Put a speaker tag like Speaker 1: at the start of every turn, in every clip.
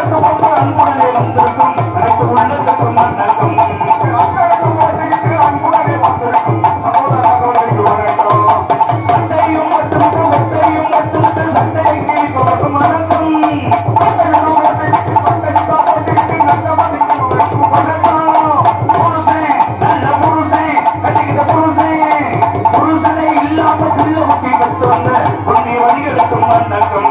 Speaker 1: ஓட்டு போட்டு அன்புடனே வந்திருக்கும் அனைத்து உள்ளத்துக்கும் வணக்கம் சட்டையும் மட்டும் ஒட்டையும் மட்டும் சட்டையை கிழிப்பவர்க்கும் வணக்கம் புருஷன் நல்ல புருஷன் கட்டிக்கிட்ட புருஷன் புருஷனை இல்லாம பிள்ளை குட்டி பெற்றவங்க புண்ணிய வழிகளுக்கும் வணக்கம்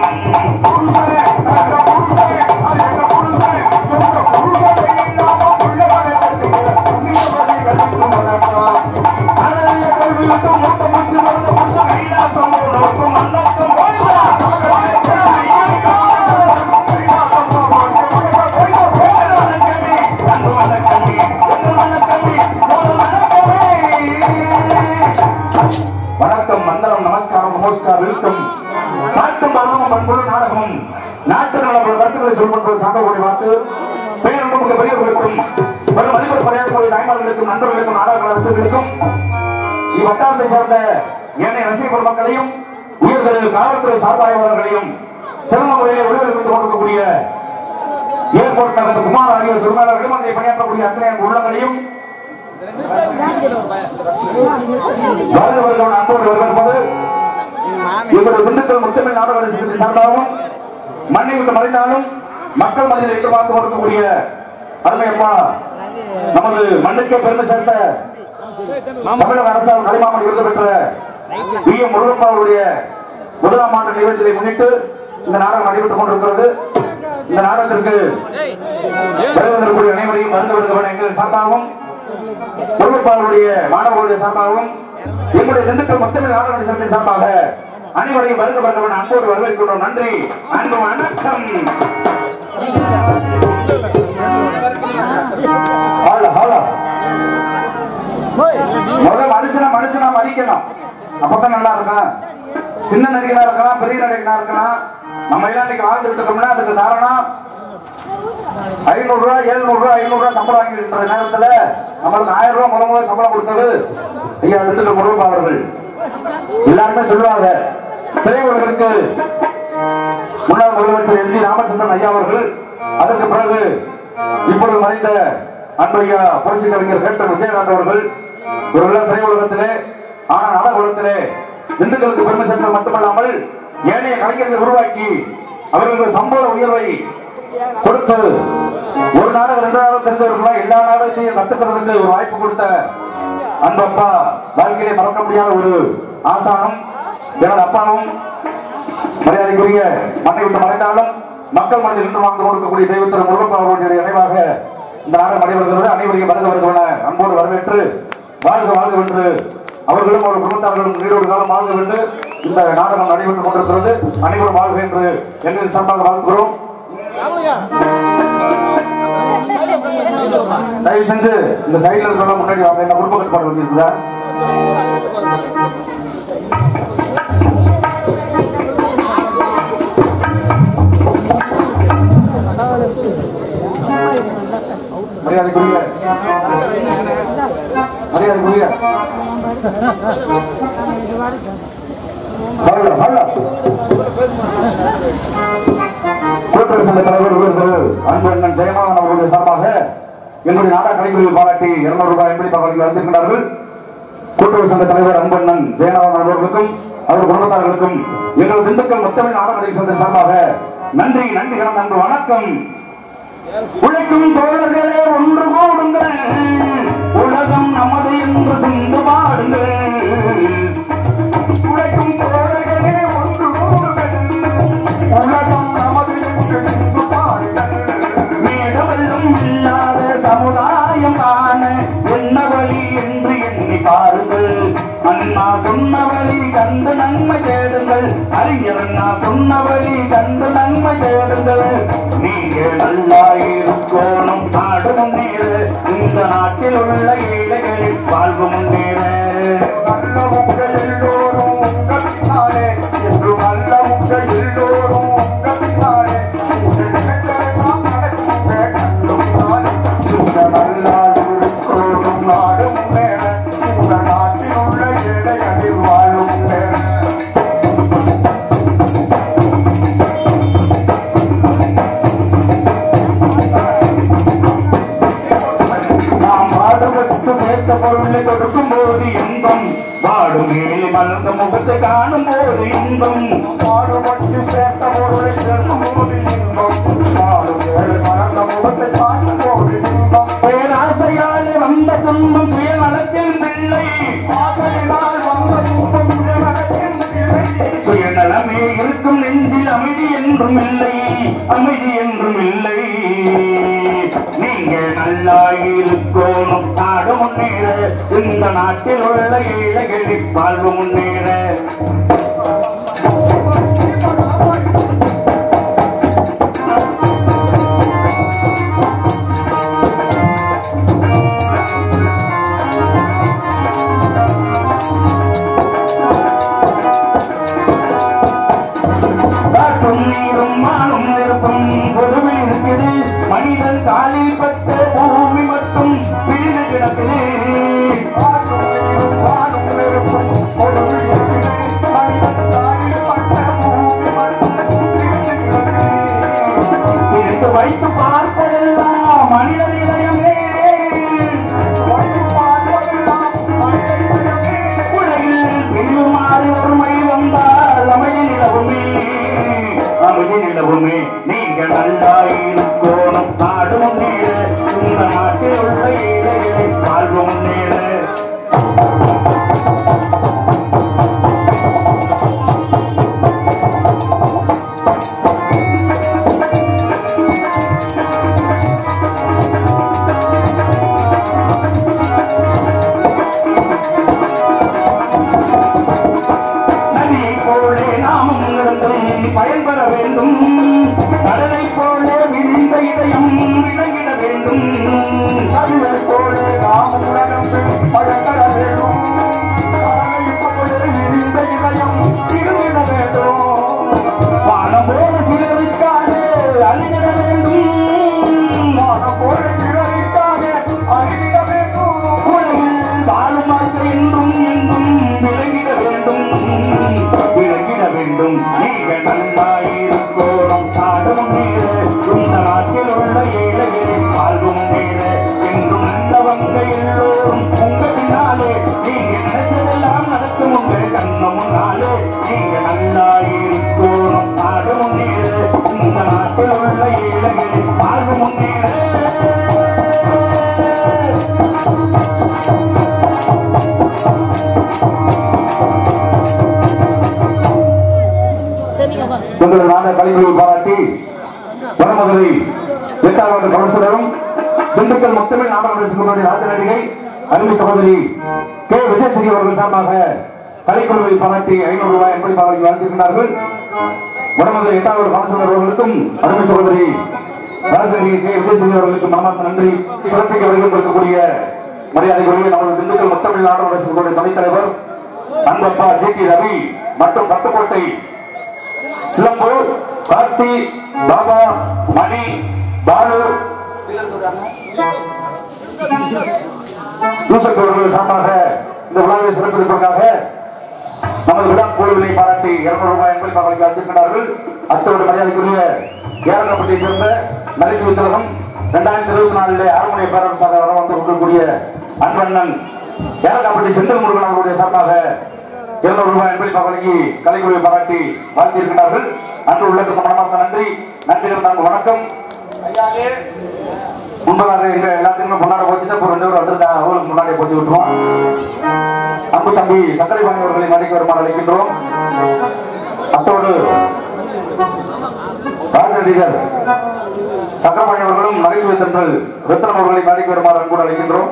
Speaker 1: நல்ல கல்விக்கும் முட்டை முடிச்சு வந்த புருஷன் கைலாசம் உனக்கும் வணக்கம் ஓய்வா வணக்கம் மந்தரம் நமஸ்காரம் நமஸ்கார் விருத்தம் நாட்டும் பருவமும் பண்புள்ள நாடகமும் நாட்டு நல கருத்துக்களை சொல்படுவது சாந்தக்கூடிய வாக்கு பேரன்புமிக்க பெரியவர்களுக்கும் வரும் அதிபர் படையாளர்களுடைய தாய்மார்களுக்கும் நண்பர்களுக்கும் நாடக அரசுகளுக்கும் இவ்வட்டாரத்தை சார்ந்த ஏனைய ரசிக பெருமக்களையும் உயர்திரு காவல்துறை சார்பாய்வாளர்களையும் சிறந்த முறையிலே ஒளிபரப்பித்துக் கொண்டிருக்கக்கூடிய ஏர்போர்ட் நகர் குமார் ஆகிய சுருமையாளர்களும் அதை பணியாற்றக்கூடிய அத்தனை அன்பு உள்ளங்களையும் வாழ்ந்தவர்கள் அன்போடு வரவேற்பது எங்களுடைய திண்டுக்கல் முத்தமிழ் நாடக அரசு சார்பாகவும் மண்ணை விட்டு மறைந்தாலும் மக்கள் மனதில் எதிர்பார்த்து கொண்டிருக்கக்கூடிய அருமை அப்பா நமது மண்ணுக்கே பெருமை சேர்த்த தமிழக அரசால் கலைமாமணி விருது பெற்ற பி எம் முருகப்பா அவருடைய முதலாம் ஆண்டு நிகழ்ச்சியை முன்னிட்டு இந்த நாடகம் நடைபெற்றுக் கொண்டிருக்கிறது இந்த நாடகத்திற்கு வருவதற்குரிய அனைவரையும் வருந்த வருந்தவன் எங்கள் சார்பாகவும் முருகப்பாவுடைய மாணவர்களுடைய சார்பாகவும் எங்களுடைய திண்டுக்கல் முத்தமிழ் நாடக சங்கத்தின் சார்பாக அனைவரையும் வருக வருந்தவன் அன்போடு வரவேற்கிறோம் நன்றி அன்பு வணக்கம் ஹாலா ஹாலா முதல்ல மனுஷனா மனுஷனா மதிக்கணும் அப்பதான் நல்லா இருக்கும் சின்ன நடிகனா இருக்கலாம் பெரிய நடிகனா இருக்கலாம் நம்ம எல்லாம் இன்னைக்கு வாழ்ந்துட்டு இருக்கோம்னா அதுக்கு காரணம் ஐநூறு ரூபாய் எழுநூறு ரூபாய் ஐநூறு ரூபாய் சம்பளம் வாங்கி இருக்கிற நேரத்துல நம்மளுக்கு ஆயிரம் ரூபாய் முதல் முதல் சம்பளம் கொடுத்தது ஐயா திண்டுக்கல் முருகப்பா அவர்கள் எல்லாருமே சொல்லுவாங்க திரையுலகிற்கு முன்னாள் முதலமைச்சர் எம் ஜி ராமச்சந்திரன் ஐயா அவர்கள் அதற்கு பிறகு இப்பொழுது மறைந்த அன்பையா புரட்சி கலைஞர் கேப்டன் விஜயகாந்த் அவர்கள் இவர்கள் திரையுலகத்திலே ஆனால் நாடகுலத்திலே திண்டுக்கலுக்கு பெருமை சேர்ந்தது மட்டுமல்லாமல் ஏனைய கலைஞர்களை உருவாக்கி அவர்களுக்கு சம்பள உயர்வை கொடுத்து ஒரு நாடகம் ரெண்டு நாடகம் தெரிஞ்சவர்களா எல்லா நாடகத்தையும் கத்துக்கிறதுக்கு ஒரு வாய்ப்பு கொடுத்த அன்பப்பா வாழ்க்கையிலே மறக்க முடியாத ஒரு ஆசானம் எனது அப்பாவும் மரியாதைக்குரிய மண்ணை விட்டு மறைந்தாலும் மக்கள் மனதில் இன்று வாழ்ந்து கொண்டிருக்கக்கூடிய தெய்வத்தின் முருகப்பா அவர்களுடைய நினைவாக இந்த நாடகம் நடைபெறுகிறது அனைவரையும் வருக வருகவன அன்போடு வரவேற்று வாழ்க வாழ்க வென்று அவர்களும் ஒரு குடும்பத்தார்களும் நீடோடு காலம் வாழ்க வென்று இந்த நாடகம் நடைபெற்றுக் கொண்டிருக்கிறது அனைவரும் வாழ்க என்று எங்கள் சார்பாக வாழ்த்துகிறோம் தயவு செஞ்சு இந்த சைடுல இருக்கிற முன்னாடி வாங்க என்ன குடும்ப கட்டுப்பாடு வந்திருக்குதா மரியாதைக்குரிய மரியாதைக்குரிய ஹலோ ஹலோ கூட்டுறவு சங்க தலைவர் விருது அன்பு அண்ணன் ஜெயமாதன் அவர்களுடைய சார்பாக எங்களுடைய நாடக கலைஞர்கள் பாராட்டி இருநூறு ரூபாய் எப்படி பகவர்கள் வந்திருக்கிறார்கள் கூட்டுறவு சங்க தலைவர் அன்பண்ணன் ஜெயநாதன் அவர்களுக்கும் அவர் குடும்பத்தார்களுக்கும் எங்கள் திண்டுக்கல் முத்தமிழ் நாடக நடிகர் சங்க சார்பாக நன்றி நன்றி கடன் நன்றி வணக்கம் உழைக்கும் தோழர்களே ஒன்று கூடுங்கள் உலகம் நமது என்று சிந்து பாடுங்கள்
Speaker 2: உழைக்கும் தோழர்களே ஒன்று கூடுங்கள் உலகம் நமது என்று சிந்து பாடுங்கள்
Speaker 1: மேடவெல்லும் இல்லாத சமுதாயம் காண என்ன வழி என்று எண்ணி பாருங்கள் அண்ணா சொன்ன வழி கண்டு நன்மை தேடுங்கள் அறிஞர் அண்ணா சொன்ன வழி கண்டு நன்மை தேடுங்கள் நீங்க நல்லா இருக்கணும் நாடு முன்னேற இந்த நாட்டில் உள்ள ஏழைகளில் வாழ்வு முன்னேற
Speaker 2: நல்ல உங்கள் எல்லோரும் உங்க பின்னாலே என்று நல்ல உங்கள் எல்லோரும் உங்க பின்னாலே நீங்கள் நினைத்ததெல்லாம் நடக்குங்க கண்டு பின்னாலே இந்த நல்லா இருக்கோடும் நாடு முன்னேற இந்த நாட்டில் உள்ள ஏழைகளில் வாழும் முன்னேற
Speaker 1: வைத்த பொருளை கொடுக்கும் போது இன்பம் வாடும் மேலே மலர்ந்த முகத்தை காணும் போது இன்பம்
Speaker 2: பாடுபட்டு சேர்த்த பொருளை சேர்க்கும் போது இன்பம் பாடும் ஏழை மலர்ந்த முகத்தை பார்க்கும் போது இன்பம்
Speaker 1: பேராசையாலே வந்த துன்பம் சுயநலத்தின் பிள்ளை
Speaker 2: ஆசையினால் வந்த துன்பம் உயர்வதற்கின்ற இல்லை
Speaker 1: சுயநலமே இருக்கும் நெஞ்சில் அமைதி என்றும் இல்லை அமைதி என்றும் இல்லை நீங்க நல்லா இருக்கணும் நாடு முன்னேற இந்த நாட்டில் உள்ள ஏழைகளின் வாழ்வு முன்னேற காற்றும் நீரும் மானும் நெருப்பும் பொதுவில் இருக்குது மனிதன் காலில் பட்ட பூமி மட்டும் பிரிந்து கிடக்குது
Speaker 2: காற்றும் நீரும் வானும் நெருப்பும் பொழுது இருக்கிறே மனிதன் தாயில் பட்ட பூமி மட்டும் பிரிந்து கிடக்கிறே
Speaker 1: நினைத்து வைத்து பார்ப்பதெல்லாம் மனிதன் இதயமே
Speaker 2: வைத்து பார்ப்பதெல்லாம் மனித இதயமே
Speaker 1: உலகில் பெருமாறு ஒருமை வந்தால் அமைதி நிலவுமே அமைதி நிலவுமே நீங்க நல்லாயிருக்கோணும் நாடு முன்னேற இந்த நாட்டில் உள்ள ஏழைகளின் வாழ்வு முன்னேற நதியை போலே நாமும் நடந்தும் பயன்பெற வேண்டும் கடலை போலே விரிந்த இதயம் விளங்கிட வேண்டும்
Speaker 2: நதியை போலே நாமும் நடந்து பழக்கட வேண்டும் கடலை போலே விரிந்த இதயம் இருந்திட வேண்டும்
Speaker 1: வானம் போல சிலருக்காக அழிந்திட வேண்டும்
Speaker 2: வானம் போல பிறருக்காக அழிந்திட வேண்டும்
Speaker 1: உலகில் வாழும் வாழ்க்கை என்றும் என்றும் விளங்கிட வேண்டும் விளங்கிட வேண்டும் நீங்க நல்லாயிருக்கோணும் நாடு முன்னேற இந்த நாட்டில் உள்ள ஏழைகளின் வாழ்வு முன்னேற என்றும் நல்லவங்க எல்லோரும் உங்க பின்னாலே நீங்க நினைச்சதெல்லாம் நடக்கும் உங்க கண்ணு முன்னாலே நீங்க நல்லாயிருக்கோணும் நாடு முன்னேற இந்த நாட்டில் உள்ள ஏழைகளின் வாழ்வு முன்னேற உங்களது நாட கலைகளை பாராட்டி வடமதுரை எட்டாவது கவுன்சிலரும் திண்டுக்கல் முத்தமிழ் நாடக சங்கத்துடைய ராஜ நடிகை அருமை சகோதரி கே விஜயசிறி அவர்கள் சார்பாக கலைக்குழுவை பாராட்டி ஐநூறு ரூபாய் என்பதை அவர்கள் வாழ்த்திருக்கிறார்கள் வடமதுரை எட்டாவது கவுன்சிலர் அவர்களுக்கும் அருமை சகோதரி ராஜ நடிகை கே விஜயசிறி அவர்களுக்கு மனமார்ந்த நன்றி சிறப்பிக்க வருகின்றிருக்கக்கூடிய மரியாதைக்குரிய நமது திண்டுக்கல் முத்தமிழ் நாடக சங்கத்துடைய துணைத் தலைவர் அன்பப்பா ஜி டி ரவி மற்றும் பட்டுக்கோட்டை சிலம்பு கார்த்தி பாபா மணி பாலு யூசப் அவர்கள் சார்பாக இந்த விழாவை சிறப்பிப்பதற்காக நமது விழா குழுவினை பாராட்டி இருநூறு ரூபாய் என்பதை அவர்களுக்கு அளித்திருக்கிறார்கள் அத்தோடு மரியாதைக்குரிய ஏரங்கப்பட்டியை சேர்ந்த நகைச்சுவை திலகம் இரண்டாயிரத்தி இருபத்தி நாலிலே ஆறுமுனை பேரரசாக வர வந்து கொண்டிருக்கூடிய அன்பண்ணன் ஏரங்கப்பட்டி செந்தில் முருகன் அவர்களுடைய சார்பாக இருநூறு ரூபாய் என்பதை வழங்கி கலைக்குழுவை பாராட்டி வாழ்த்தியிருக்கிறார்கள் அன்று உள்ளதுக்கு மனமார்ந்த நன்றி நன்றி இருந்தாங்க வணக்கம் முன்பதாக எங்க எல்லாத்துக்குமே முன்னாடி போச்சுட்டு இப்போ ரெண்டு பேர் வந்திருக்காங்க அவங்களுக்கு முன்னாடியே போச்சு விட்டுருவோம் அன்பு தம்பி சக்கரை பாணி அவர்களை மணிக்கு வருமாறு அழைக்கின்றோம் அத்தோடு ராஜநடிகர் சக்கரபாணி அவர்களும் நகைச்சுவை தென்றல் ரத்னம் அவர்களை மேடைக்கு வருமாறு அன்போடு அழைக்கின்றோம்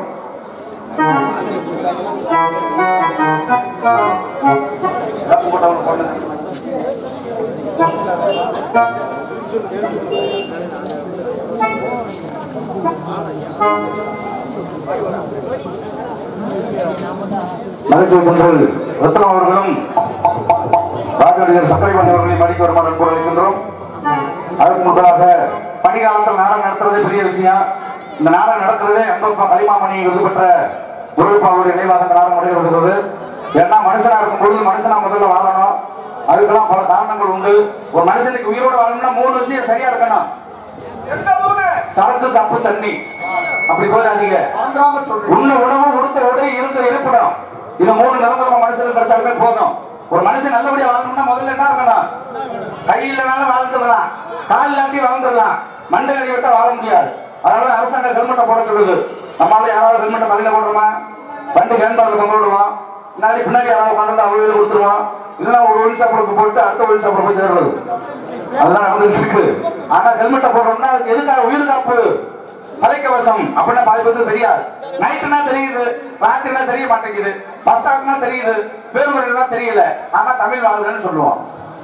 Speaker 1: நகைச்சுவை தென்றல் ரத்னம் அவர்களும் ராஜநடிகர் சக்கரை பாண்டி அவர்களை மணிக்கு வருமாறு அன்போடு அழைக்கின்றோம் அதற்கு முன்பதாக பணிகாலத்தில் நாடகம் நடத்துறதே பெரிய விஷயம் இந்த நாடகம் நடக்கிறதே அன்பப்பா கலிமாமணி விருது பெற்ற குருப்பாவுடைய நினைவாக இந்த நாடகம் நடைபெறுகிறது ஏன்னா மனுஷனா இருக்கும் பொழுது மனுஷனா முதல்ல வாழணும் அதுக்கெல்லாம் பல காரணங்கள் உண்டு ஒரு மனுஷனுக்கு உயிரோடு வாழணும்னா மூணு விஷயம் சரியா இருக்கணும்
Speaker 2: எந்த ஊரு
Speaker 1: சரக்கு கப்பு தண்ணி அப்படி போயிடாதீங்க
Speaker 2: மறந்துடாம சொல்றேன்
Speaker 1: உண்ண உணவு உடுத்த உடை இருக்க இருப்பிடம் இது மூணு நிரந்தரமா மனுஷனுக்கு கிடைச்சாலுமே போதும் ஒரு மனுஷன் நல்லபடியா வாழணும்னா முதல்ல என்ன இருக்கணும் கை இல்லைனாலும் வாழ்ந்துடலாம் கால் இல்லாட்டி வாழ்ந்துடலாம் மண்டை கடி விட்டா வாழ முடியாது அதனால அரசாங்கம் ஹெல்மெட்டை போட சொல்லுது நம்மளால யாராவது ஹெல்மெட்டை தலையில போடுறோமா வண்டி ஹேண்ட்பாக்ல தொங்க விடுவோம் பின்னாடி பின்னாடி யாராவது உட்காந்து அவங்க கொடுத்துருவோம் இல்லைன்னா ஒரு ஒயின் சாப்பிடக்கு போட்டு அடுத்த ஒயின் சாப்பிட போய் தேடுறது அதெல்லாம் நடந்துட்டு இருக்கு ஆனா ஹெல்மெட்டை போடுறோம்னா அதுக்கு எதுக்காக உயிர் காப்பு தலைக்கவசம் அப்படின்னா பாதி பேருக்கு தெரியாது நைட்டுனா தெரியுது ராத்திரினா தெரிய மாட்டேங்குது பஸ் ஸ்டாப்னா தெரியுது பேருந்துனா தெரியல ஆனா தமிழ் வாழ்வுன்னு சொல்லுவோம்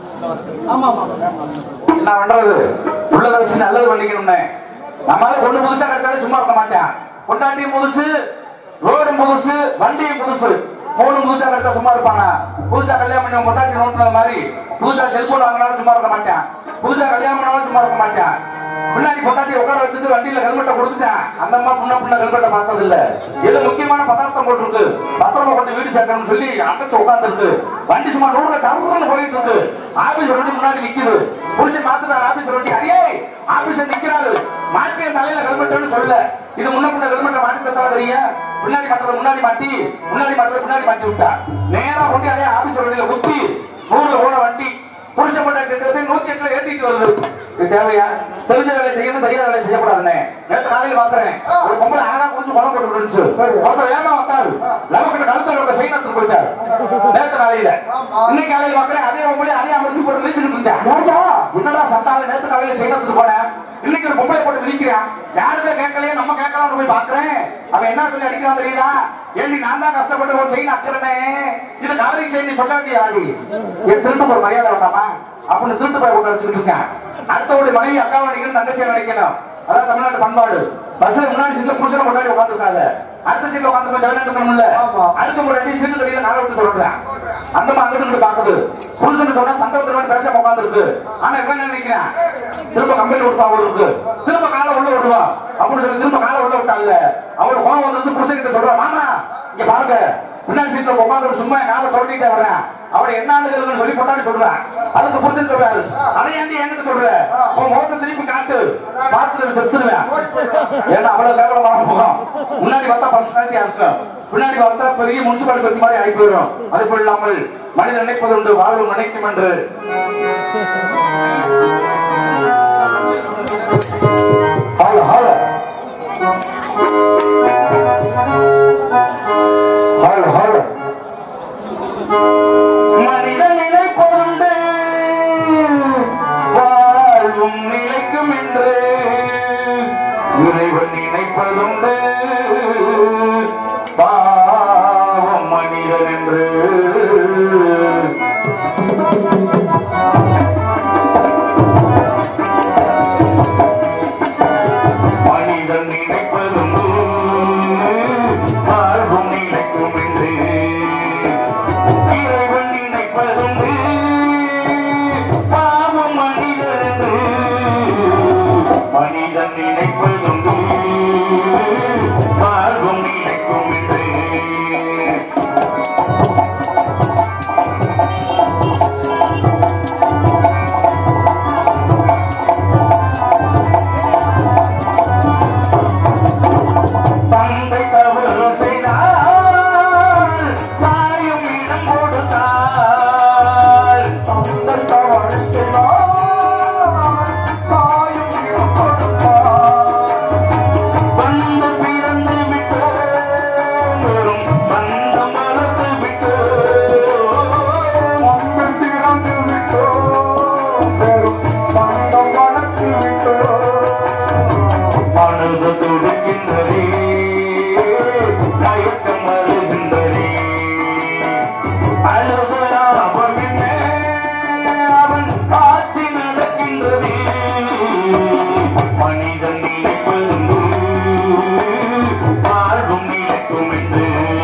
Speaker 2: ஆமா ஆமா
Speaker 1: என்ன பண்றது உள்ளத வச்சு நல்லது பண்ணிக்கணும்னே நம்மளால ஒண்ணு புதுசா கிடைச்சாலே சும்மா இருக்க மாட்டேன் பொண்டாட்டியும் புதுசு ரோடும் புதுசு வண்டியும் புதுசு மூணு புதுசா கிடைச்சா சும்மா இருப்பானா புதுசா கல்யாணம் பண்ணி உன் பொண்டாட்டி நோட்டுன மாதிரி புதுசா செல்போன் வாங்கினாலும் சும்மா இருக்க மாட்டேன் புதுசா கல்யாணம் பண்ணாலும் சும்மா இருக்க மாட்டேன் பின்னாடி பொண்டாட்டி உட்கார வச்சது வண்டியில ஹெல்மெட்டை கொடுத்துட்டேன் அந்த அம்மா முன்ன பின்ன ஹெல்மெட்டை பார்த்தது இல்ல ஏதோ முக்கியமான பதார்த்தம் போட்டிருக்கு பத்திரமா கொண்டு வீடு சேர்க்கணும்னு சொல்லி அடைச்சு உட்கார்ந்து இருக்கு வண்டி சும்மா நூறுல சருன்னு போயிட்டு இருக்கு ஆபீஸ் வண்டி முன்னாடி நிக்குது புருஷன் மாத்துட்டாரு ஆபீஸ் வண்டி அடியே ஆபீஸ் நிக்கிறாரு மாட்டி என் தலையில ஹெல்மெட்னு சொல்ல இது முன்ன பின்ன ஹெல்மெட்டை மாட்டி தர தெரியும் பின்னாடி மாட்டுறது முன்னாடி மாட்டி முன்னாடி மாட்டுறது பின்னாடி மாட்டி விட்டா நேரா கொண்டு அதே ஆபீஸ் வண்டியில குத்தி நூறுல போன வண்டி புருஷன் பொண்டாட்டி நூத்தி எட்டுல ஏத்திட்டு வருது இது தேவையா தெரிஞ்ச வேலை செய்யணும் தெரியாத வேலை செய்யக்கூடாதுன்னு நேற்று காலையில பாக்குறேன் ஒரு பொம்பளை அழகா குடிச்சு குளம் போட்டு விட்டுருச்சு ஒருத்தர் வேகமா வந்தாரு லவக்கிட்ட கழுத்துல இருக்க செயின் எடுத்து போயிட்டாரு நேற்று காலையில இன்னைக்கு காலையில பாக்குறேன் அதே பொம்பளை அதே அமர்த்தி போட்டு மிதிச்சுட்டு இருந்தேன் ஏன்டா? என்னடா சட்டால நேற்று காலையில செயின் எடுத்துட்டு போனேன் இன்னைக்கு ஒரு பொம்பளை போட்டு மிதிக்கிறான் யாருமே கேட்கலையே நம்ம கேட்கலாம்னு போய் பாக்குறேன் அவன் என்ன சொல்லி அடிக்கிறான் தெரியுதா ஏண்டி நான் தான் கஷ்டப்பட்டு ஒரு செயின் அக்கிறனே இது கவரிங் செயின் சொல்ல வேண்டிய ஆடி என் திருட்டு ஒரு மரியாதை வேண்டாமா அப்படின்னு திருட்டு போய் உட்கார வச்சுக்கிட்டு இருக்கேன் அடுத்தவருடைய மனைவி அக்காவை நினைக்கணும் தங்கச்சியை நினைக்கணும் அதான் தமிழ்நாட்டு பண்பாடு பஸ்ல முன்னாடி சீட்ல புருஷனை முன்னாடி உட்காந்துருக்காங்க அடுத்த சீட்ல உட்காந்து செவன் பண்ணணும்ல
Speaker 2: ஆமா.
Speaker 1: அடுத்த முன்னாடி சீட்டு கடையில காலை விட்டு சொல்றேன் அந்த மாதிரி அங்கிட்டு இங்கிட்டு பாக்குது புருஷன் சொன்னா சந்தோஷத்துல பேசாம உட்காந்துருக்கு ஆனா இவன் என்ன நினைக்கிறேன் திரும்ப கம்பெனி விடுப்பா அவள் இருக்கு திரும்ப காலை உள்ள விடுவா அப்படின்னு சொல்லி திரும்ப காலை உள்ள விட்டாங்க அவள் கோவம் வந்துருச்சு புருஷன் கிட்ட சொல்றா மாமா இங்க பாருங்க பின்னாடி சீட்ல உட்காந்து சும்மா என் காலை சொல்லிட்டே வரேன் அவளை என்ன ஆளுதுன்னு சொல்லி கொண்டாடி சொல்றேன் அதுக்கு புருஷன் சொல்றாரு அதை ஏன்டி என்கிட்ட சொல்ற உன் முகத்தை திருப்பி காட்டு பார்த்து செத்துருவேன் ஏன்னா அவ்வளவு கேவலமான முகம் முன்னாடி பார்த்தா பர்சனாலிட்டியா இருக்கும் பின்னாடி பார்த்தா பெரிய முனிசிபாலிட்டி பத்தி மாதிரி ஆகி போயிடும் அது போல் இல்லாமல் மனிதன் நினைப்பது உண்டு வாழ்வு நினைக்கும் என்று ஹால ஹால ஹால ஹால மனிதன் நினைப்பதுண்டு வாழ்வும் நிலைக்கும் என்று இறைவன் நினைப்பதுண்டு பாவம் மனிதன் என்று மனிதன் நினைப்பதுண்டு வாழ்வும் நிலைக்கும் என்று இறைவன் நினைப்பதுண்டு பாவம் மனிதன் என்று மனிதன் நினைப்பதுண்டு வாழ்வும் நிலைக்கும் என்று தந்தை தவறு செய்தால் தாயும் இடம் கொடுத்தால்
Speaker 2: தந்தை தவறு செய்தார், தாயும் இடம் கொடுத்தார்.
Speaker 1: வந்து பிறந்து விட்டோம் பந்தம் வளர்த்து விட்டோம்
Speaker 2: வந்து பிறந்து விட்டோம், பெரும் பந்தம் வளர்த்து விட்டோம்.
Speaker 1: மனது துடிக்கின்றதே மயக்கம் வருகின்றதே அழுது லாபம் என்ன அவன் காட்சி நடக்கின்றதே மனிதன் நினைப்பதுண்டு வாழ்வும் நிலைக்கும் என்று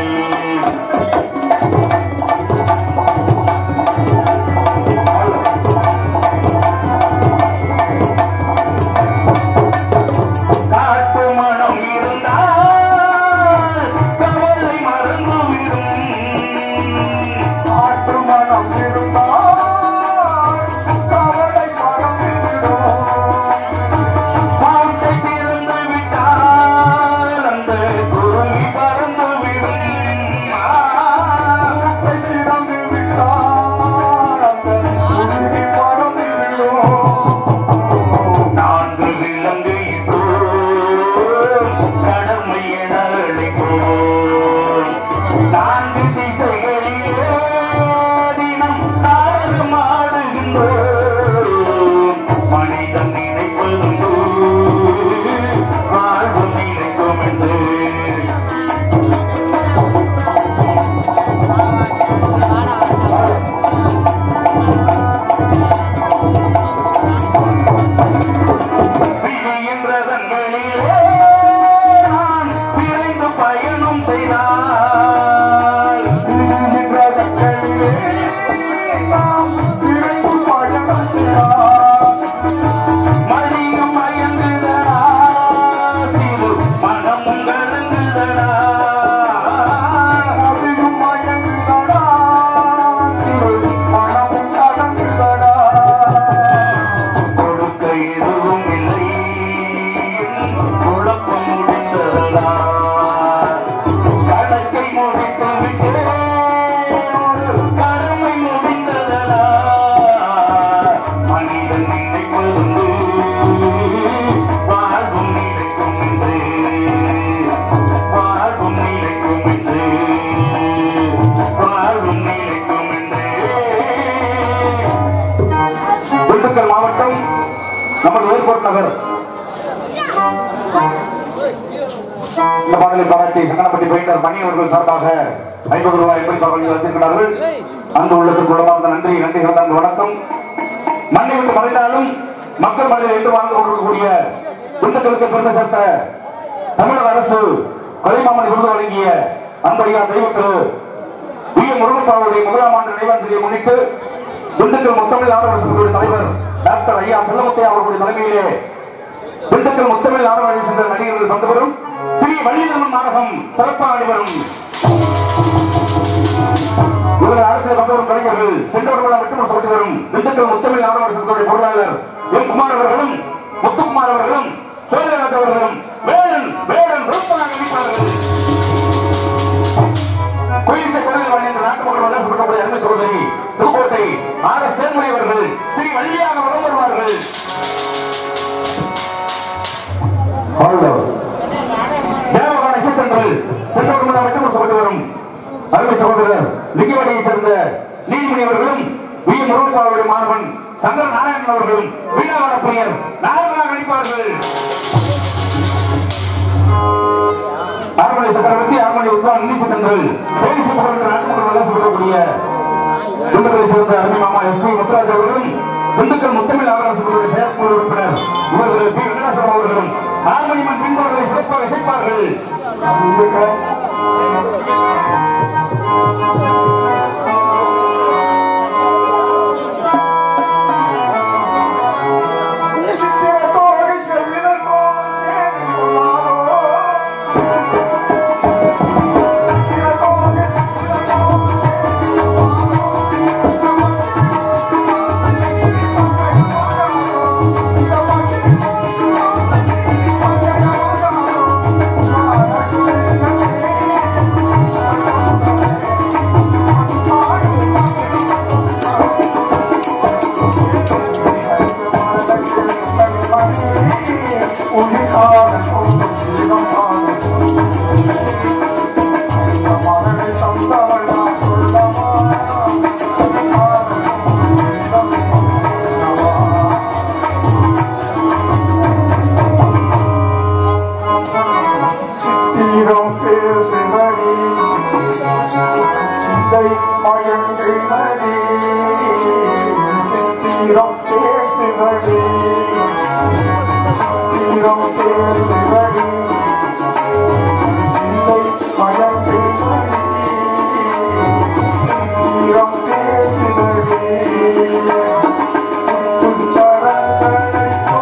Speaker 1: காட்டு மனம் இருந்தால் கவலை மறந்துவிடும்
Speaker 2: காட்டு மனம் இருந்தால் கவலை மறந்துவிடும்.
Speaker 1: வாழ்க்கை திறந்து இந்த பாடலை பாராட்டி சங்கனப்பட்டி பெயிண்டர் மணி அவர்கள் சார்பாக ஐம்பது ரூபாய் எப்படி பரவல் வைத்திருக்கிறார்கள் அந்த உள்ளத்திற்கு உடமார்ந்த நன்றி நன்றி கலந்த வணக்கம் மண்ணை விட்டு மறைந்தாலும் மக்கள் மனதில் என்று வாழ்ந்து கொண்டிருக்கக்கூடிய திண்டுக்கலுக்கு பெருமை சேர்த்த தமிழக அரசு கலைமாமணி விருது வழங்கிய அன்பையா தெய்வத்திரு வி எம் முருகப்பாவுடைய முதலாம் ஆண்டு நினைவாஞ்சலியை முன்னிட்டு திண்டுக்கல் முத்தமிழ் ஆடவர் சங்கத்துடைய தலைவர் டாக்டர் ஐயா செல்லமுத்தையா அவர்களுடைய தலைமையிலே திண்டுக்கல் முத்தமிழ் ஆடவர் சென்ற நடிகர்கள் பங்கு பெறும் ஸ்ரீ வள்ளிதர்மன் நாடகம் சிறப்பாக நடைபெறும் இவர்கள் அடுத்த பக்கம் கலைஞர்கள் சென்றவர்கள் மட்டும் சொல்லி வரும் திண்டுக்கல் முத்தமிழ் ஆடவர் சங்கத்துடைய பொருளாளர் எம் குமார் அவர்களும் முத்துக்குமார் அவர்களும் சோழராஜ் அவர்களும் வேலன் வேலன் ரூபமாக நடிப்பார்கள் குயிலிசை குரல் என்ற நாட்டு மக்கள் உல்லாசப்பட்டபடி அருமை சகோதரி புதுக்கோட்டை ஆர் எஸ் தேன்மொழி அவர்கள் ஸ்ரீ வள்ளியாக வலம் வருவார்கள் தேவகான இசைத்தன்றல் சென்றவர்கள் மட்டும் சொல்லி வரும் அருமை சகோதரர் லிங்கவடியை சேர்ந்த நீதிமணி அவர்களும் வி முருகப்பாவுடைய மாணவன் சங்கர நாராயணன் அவர்களும் வீணாவர பெயர் நாகராக நடிப்பார்கள் அரண்மனை சக்கரவர்த்தி அரண்மனை உட்கார் நிமிஷம் சென்றல் பேரிசு புகழ் நாட்டுமக்கள் வல்லசு சொல்லக்கூடிய திண்டுக்கலை சேர்ந்த அருமை மாமா எஸ் பி முத்துராஜ் அவர்களும் திண்டுக்கல் முத்தமிழ் ஆவரசுடைய செயற்குழு உறுப்பினர் இவர்கள் பி வெங்கடாசலம் அவர்களும் ஆர்மணிமன் பின்பவர்களை சிறப்பாக இசைப்பார்கள்
Speaker 2: சித்திரத்தோடு செல்விதற்கும் சேதி கொள்ளாதோ சித்திரத்தோடு செல்விதற்கும் சேதி சித்திரம் பேசுதடி சிந்தை மயங்குதடி சித்திரம் பேசுதடி சித்திரம் பேசுதடி சிந்தை மயங்குதடி சித்திரம் பேசுதடி உச்சரங்களை போ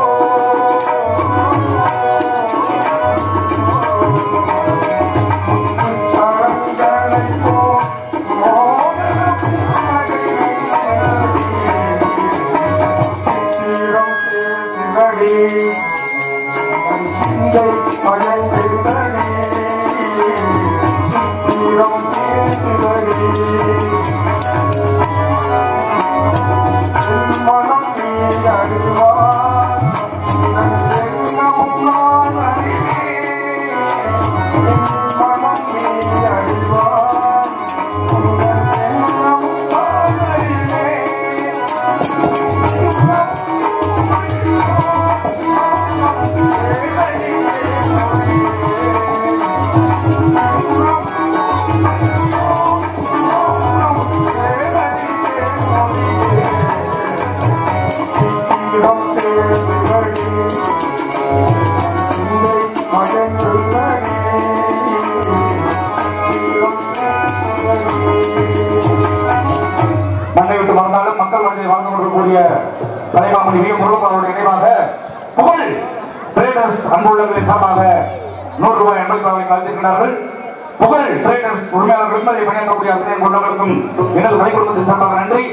Speaker 1: மண்ணை விட்டு மறந்தாலும் மக்கள் வாழ்க்கையை வாழ்ந்து கொண்டிருக்கக்கூடிய தலைமாமணி வி முருகப்பாவுடைய நினைவாக புகழ் ட்ரேடர்ஸ் அன்புள்ளங்களின் சார்பாக நூறு ரூபாய் எண்பது ரூபாய் கலந்திருக்கிறார்கள் புகழ் ட்ரேடர்ஸ் உரிமையாளர்களுக்கும் அதை பணியாற்றக்கூடிய அத்தனை கொண்டவர்களுக்கும் எனது கலை குடும்பத்தின் சார்பாக நன்றி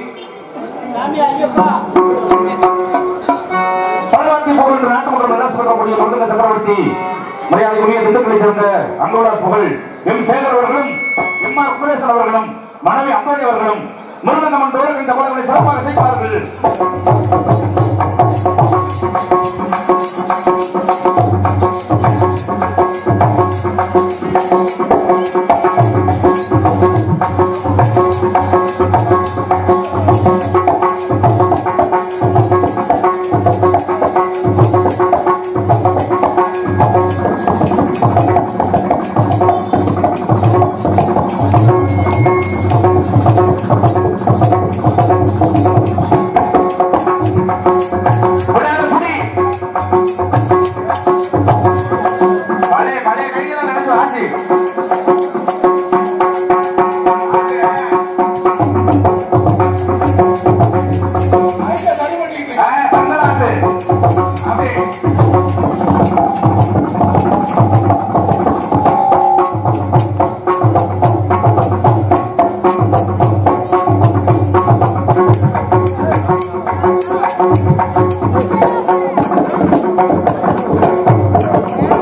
Speaker 1: பலவாக்கி புகழ் என்று நாட்டு மக்கள் நல்லாசு பெறக்கூடிய மருந்தக சக்கரவர்த்தி மரியாதைக்குரிய திண்டுக்கலை சேர்ந்த அங்கோடாஸ் புகழ் எம் சேகர் அவர்களும் எம் ஆர் குமரேசன் அவர்களும் மனைவி அந்தோணி அவர்களும் முருகன் தோழர் இந்த பாடல்களை சிறப்பாக செய்வார்கள்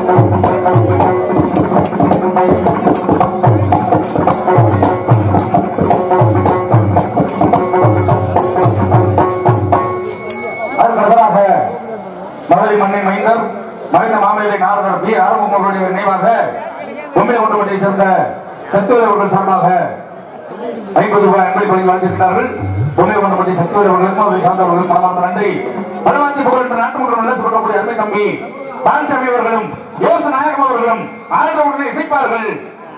Speaker 1: அதற்கு பதிலாக மதுரை மண்ணின் மைந்தர் மறைந்த மாமேதை நாரதர் பி ஆரம்பம் அவர்களுடைய நினைவாக பொம்மை கொண்டவற்றை சேர்ந்த சத்துவ அவர்கள் சார்பாக ஐம்பது ரூபாய் அன்பளி பணி வாழ்ந்திருக்கிறார்கள் பொம்மை கொண்டபடி சத்துவ அவர்களுக்கும் அவர்களை சார்ந்தவர்களுக்கும் மனமார்ந்த நன்றி பலவாத்தி புகழ் நாட்டு மக்கள் நல்ல சொல்லக்கூடிய அருமை தம்பி பான்சாமி அவர்களும் யோச நாயகம் அவர்களும் ஆண்டவுடனே இசைப்பார்கள்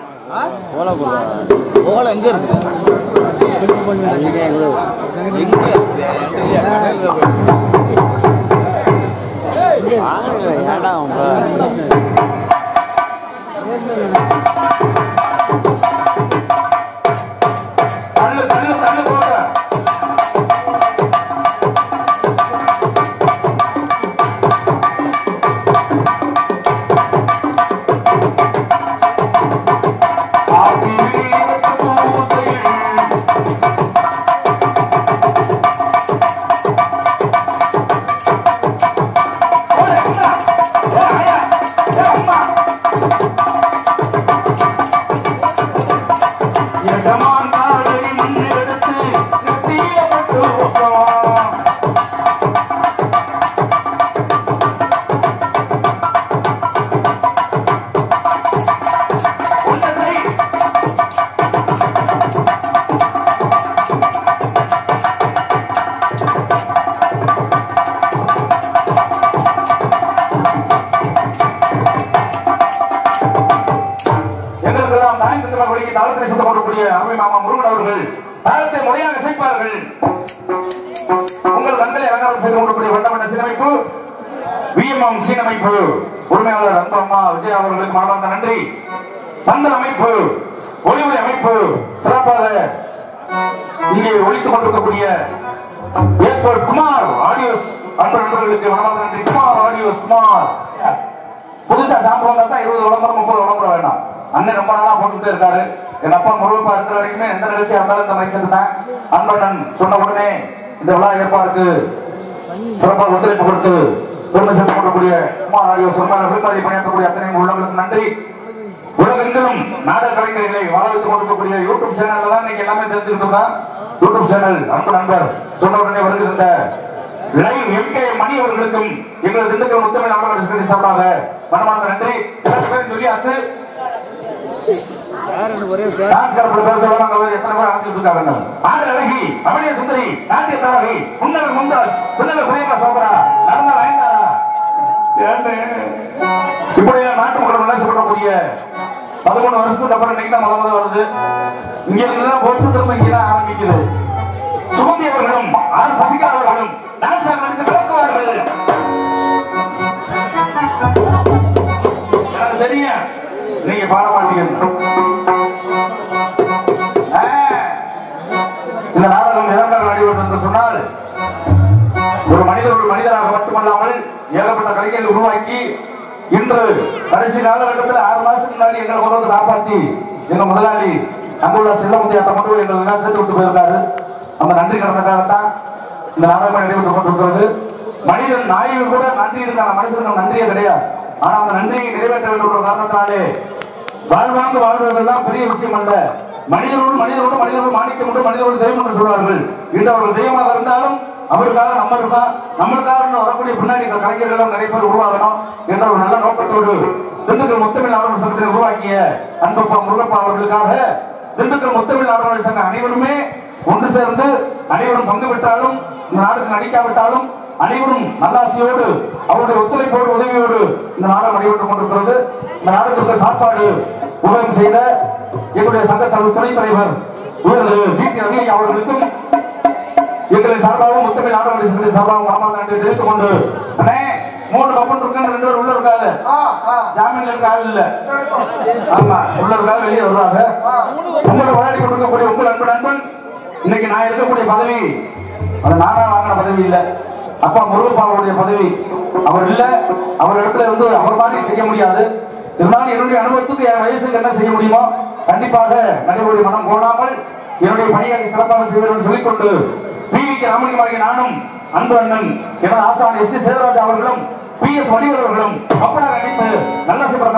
Speaker 3: ஓலை எங்க இருக்கு எங்க இருக்கு கடல்ல போய் ஏன்டா உங்க
Speaker 1: தள்ளு தள்ளு தள்ளு போக எஜமான்தாரி மண்ணு எடுத்து நெத்தியில பட்டு வைப்போம். உன்னை செய். எங்களுக்கெல்லாம் தாய் தந்தவர் வழிக்கு தாளத்தை சுத்தம் கொள்ளக்கூடிய அருமை மாமா முருகன் அவர்கள் தாளத்தை முறையாக இசைப்பார்கள் உங்கள் கண்களை அலங்காரம் செய்து கொள்ளக்கூடிய வண்ணவண்ண சீனமைப்பு விஎம்எம் சீனமைப்பு உரிமையாளர் அன்பு அம்மா விஜய் அவர்களுக்கு மனமார்ந்த நன்றி பந்தல் அமைப்பு ஒளிவுரை அமைப்பு சிறப்பாக இங்கே ஒழித்துக் கொண்டிருக்கக்கூடிய ஏற்பர் குமார் ஆடியோஸ் அன்பு நண்பர்களுக்கு மனமார்ந்த நன்றி குமார் ஆடியோஸ் குமார் புதுசா ஷாம்பு வந்தா தான் இருபது விளம்பரம் முப்பது விளம்பரம் வேண்டாம் அண்ணன் ரொம்ப நாளா போட்டுக்கிட்டே இருக்காரு எங்க அப்பா முருகப்பா இருக்கிற வரைக்குமே எந்த நிகழ்ச்சியா இருந்தாலும் இந்த மைக் செட் தான் அன்பண்ணன் சொன்ன உடனே இந்த விழா ஏற்பாடுக்கு சிறப்பாக ஒத்துழைப்பு கொடுத்து பெருமை சேர்த்து கொள்ளக்கூடிய குமார் ஆடியோ சொன்ன விரும்பாதி பணியாற்றக்கூடிய அத்தனை உள்ளவங்களுக்கு நன்றி உலகெங்கிலும் நாடக கலைஞர்களை வாழ வைத்துக் கொண்டிருக்கக்கூடிய யூடியூப் சேனல்ல தான் நீங்க எல்லாமே தெரிஞ்சுக்கிட்டு இருக்கா யூடியூப் சேனல் அன்பு நண்பர் சொன்ன உடனே வருகின்ற லைவ் எம் கே மணி அவர்களுக்கும் எங்கள் திண்டுக்கல் முத்தமிழ் நாடக சங்கத்தை சார்பாக மனமார்ந்த நன்றி எல்லாரும் பேரும் சொல்லியாச்சு டான்ஸ் கரப்பட பேர் சொல்ல நாங்க வேற எத்தனை பேர் அழைச்சிட்டு இருக்காங்க ஆடு அழகி அவனிய சுந்தரி நாட்டிய தாரகி முன்னவர் மும்தாஜ் பின்னவர் பிரியங்கா சோபரா நடந்த நயன்தாரா இப்படி நாட்டு மக்கள் விளையாடப்படக்கூடிய பதிமூணு வருஷத்துக்கு அப்புறம் இன்னைக்கு தான் முத முத வருது இங்க இருந்து போச்சு திரும்ப இங்க தான் ஆரம்பிக்குது சுகந்தி அவர்களும் ஆர் சசிகலா அவர்களும் டான்ஸ் ஆடுறதுக்கு விளக்குவார்கள் எனக்கு தெரியும் நீங்க பாட மாட்டீங்க ஆ, இந்த நாடகம் எதற்காக நடைபெற்றது என்று சொன்னால் ஒரு மனிதர் ஒரு மனிதராக மட்டுமல்லாமல் ஏகப்பட்ட கலைஞர்கள் உருவாக்கி இன்று கடைசி காலகட்டத்தில் ஆறு மாசத்துக்கு முன்னாடி எங்களை கொண்டு வந்து காப்பாத்தி எங்க முதலாளி அங்குள்ள செல்லமுத்தியாட்ட கொண்டு போய் எங்களை எல்லாம் சேர்த்து விட்டு போயிருக்காரு அந்த நன்றி கடனுக்காகத்தான் இந்த நாடகம் நடைபெற்றுக் கொண்டிருக்கிறது மனிதன் நாய்க்கு கூட நன்றி இருக்கான மனுஷனுக்கு நன்றியே கிடையாது ஆனா அந்த நன்றியை நிறைவேற்ற வேண்டும் என்ற காரணத்தினாலே வாழ்வாங்கு வாழ்வதெல்லாம் பெரிய விஷயம் அல்ல மனிதனோடு மனிதனோடு மனிதனோடு மாணிக்கம் உண்டு மனிதனோடு தெய்வம் என்று சொல்வார்கள் இன்று அவர்கள் தெய்வமாக இருந்தாலும் அவருக்காக நம்ம இருக்கா நம்மளுக்காக இன்னும் வரக்கூடிய பின்னாடி இந்த கலைஞர்களும் நிறைய பேர் உருவாகணும் என்ற ஒரு நல்ல நோக்கத்தோடு திண்டுக்கல் முத்தமிழ் ஆர்வலர் சங்கத்தை உருவாக்கிய அன்பப்பா முருகப்பா அவர்களுக்காக திண்டுக்கல் முத்தமிழ் ஆர்வலர் சங்க அனைவருமே ஒன்று சேர்ந்து அனைவரும் பங்கு பெற்றாலும் இந்த நாடுக்கு நடிக்காவிட்டாலும் அனைவரும் நல்லாசியோடு அவருடைய ஒத்துழைப்போடு உதவியோடு இந்த நாடகம் நடைபெற்றுக் கொண்டிருக்கிறது இந்த நாடகத்திற்கு சாப்பாடு உதவி செய்த எங்களுடைய சங்க தலைவர் துணைத் தலைவர் ஜி டி ரவி அவர்களுக்கும் எங்களின் சார்பாகவும் முத்தமிழ் நாடக சங்கத்தின் சார்பாகவும் மனமார்ந்த நன்றி தெரிவித்துக் கொண்டு அண்ணே மூணு கப்பன் இருக்குன்னு ரெண்டு பேர் உள்ள இருக்காது
Speaker 2: ஆ ஆ
Speaker 1: ஜாமீன்ல இருக்க ஆள் இல்ல
Speaker 2: சரிப்பா
Speaker 1: ஆமா உள்ள இருக்காது வெளியே வருவாங்க உங்களை விளையாடி கொண்டிருக்கக்கூடிய உங்கள் அன்பு நண்பன் இன்னைக்கு நான் இருக்கக்கூடிய பதவி அது நானா வாங்கின பதவி இல்ல அப்பா முருகப்பாவுடைய பதவி அவர் இல்ல அவர் இடத்துல வந்து அவர் மாதிரி செய்ய முடியாது இருந்தாலும் என்னுடைய அனுபவத்துக்கு என் வயசுக்கு என்ன செய்ய முடியுமோ கண்டிப்பாக நடைபெறும் மனம் கோடாமல் என்னுடைய பணியை சிறப்பாக செய்வேன் என்று சொல்லிக்கொண்டு பிவிக்கு ராமலிங்கமாகிய நானும் அன்பு அண்ணன் எனது ஆசான் எஸ் சி சேதராஜ் அவர்களும் பி எஸ் வடிவல் அவர்களும் கப்பலாக நடித்து நல்ல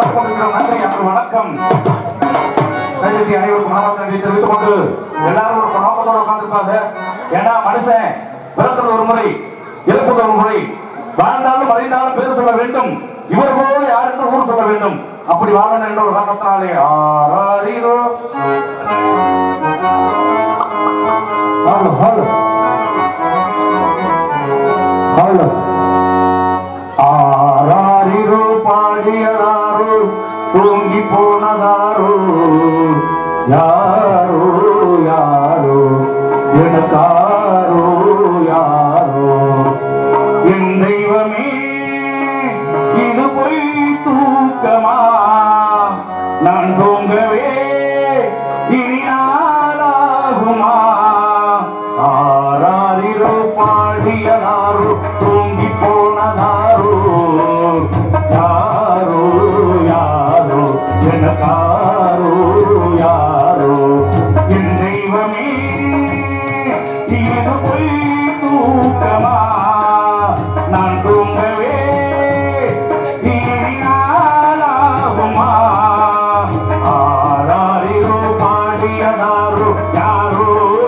Speaker 1: காத்துக் கொண்டிருக்கிறோம் நன்றி அன்று வணக்கம் கையெழுத்தி அனைவருக்கும் வணக்கம் நன்றி தெரிவித்துக் கொண்டு எல்லாரும் ஒரு நோக்கத்தோட உட்கார்ந்திருப்பாங்க ஏன்னா மனுஷன் பிறந்தது ஒரு முறை இறப்பது ஒரு முறை வாழ்ந்தாலும் மறைந்தாலும் பேர் சொல்ல வேண்டும் இவர் போல யாருக்கு ஊர் சொல்ல வேண்டும் அப்படி வாழணும் என்ற ஒரு காரணத்தினாலே ஆராரிரோ ஹலோ ஹலோ ஹலோ ஆராரிரோ பாடியதாரோ தூங்கி போனதாரோ யாரோ யாரோ எனக்காரோ யாரோ என் தெய்வமே இது பொய் தூக்கமா நான் தூங்கவே இனி நாளாகுமா ஆராரிரோ பாடியதாரோ தூங்கி போனதாரோ யாரோ யாரோ எனக்காரோ யாரோ என் தெய்வமே இது பொய் தூக்கமா நான் தூங்கவே இனி நாளாகுமா ஆராரிரோ பாடியதாரோ யாரோ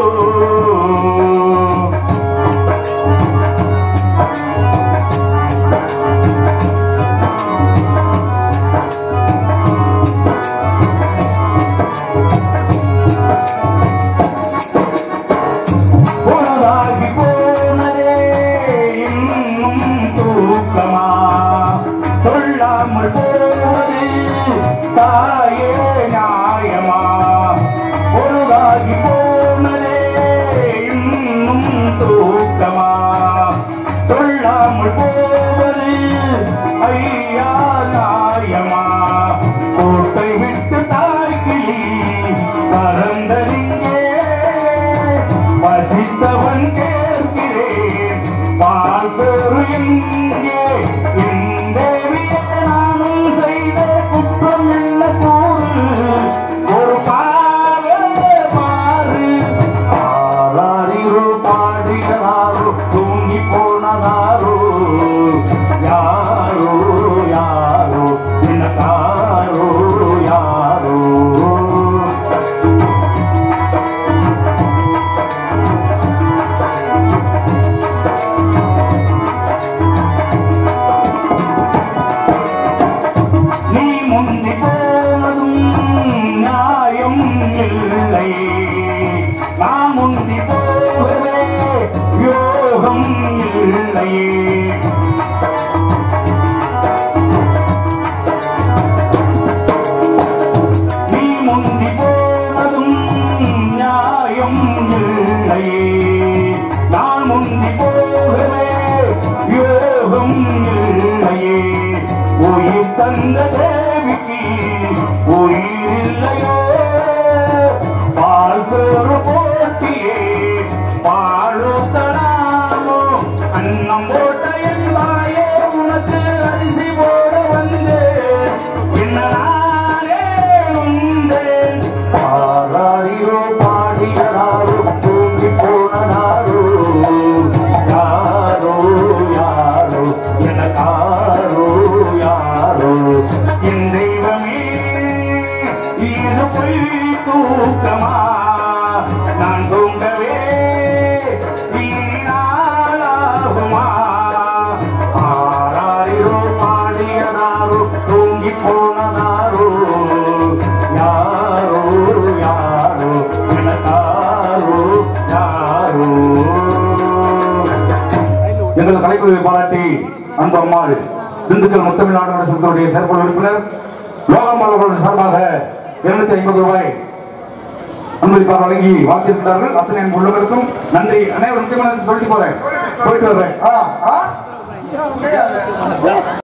Speaker 1: உனதாகி போனதே இன்னும் தூக்கமா சொல்லாமல் போவது தாயே நியாயமா பொருளாகி போனதே இன்னும் தூக்கமா சொல்லாமல் போவது ஐயா நியாயமா கோட்டை விட்டு தாய்கிளி பறந்தறிங்கே வசித்தவன் கேட்கிறேன் பாசோறு எங்கே என் தேவியே நானும் செய்த குற்றம் என்ன கூறு ஒரு பாவே மாறு ஆராரிரோ பாடியதாரோ தூங்கி போனதாரோ யாரோ யாரோ எனக்காரோ யாரோ நீ முந்தி போனதும் நியாயம் இல்லை நான் முந்தி போகவே யோகம் இல்லையே நீ முந்தி போனதும் நியாயம் இல்லையே நான் முந்தி போகவே யோகம் இல்லையே உயிர் தந்த தேவிக்கு உயிர் இல்லையோ பால் சோறு போட்டியே பாழுத்தனாமோ அன்னம் போட்ட என் தாயே உனக்கு அரிசி போட வந்து என்னே உண்டேன் பாராடியோ பாடியதாரோ தூங்கி போனதாரோ யாரோ யாரோ எனக்காரோ யாரோ என் தெய்வமே இது பொய் தூக்கமா நான் தூங்கவே இனி நாளாகுமா ஆராரிரோ பாடியதாரோ தூங்கி போனதாரோ யாரோ யாரோ எனக்காரோ யாரோ எங்கள் கலைக்குழுவை பாராட்டி அன்பு அம்மாள் திண்டுக்கல் முத்தமிழ் நாடு சங்கத்துடைய செயற்குழு உறுப்பினர் லோகம்மாள் அவர்கள் சார்பாக இருநூத்தி ஐம்பது ரூபாய் அன்பளிப்பாக வழங்கி வாழ்த்திருக்கிறார்கள் அத்தனை என் உள்ளவர்களுக்கும் நன்றி அனைவரும் முக்கியமான சொல்லிட்டு போறேன் போயிட்டு வர்றேன்
Speaker 2: ஆ ஆ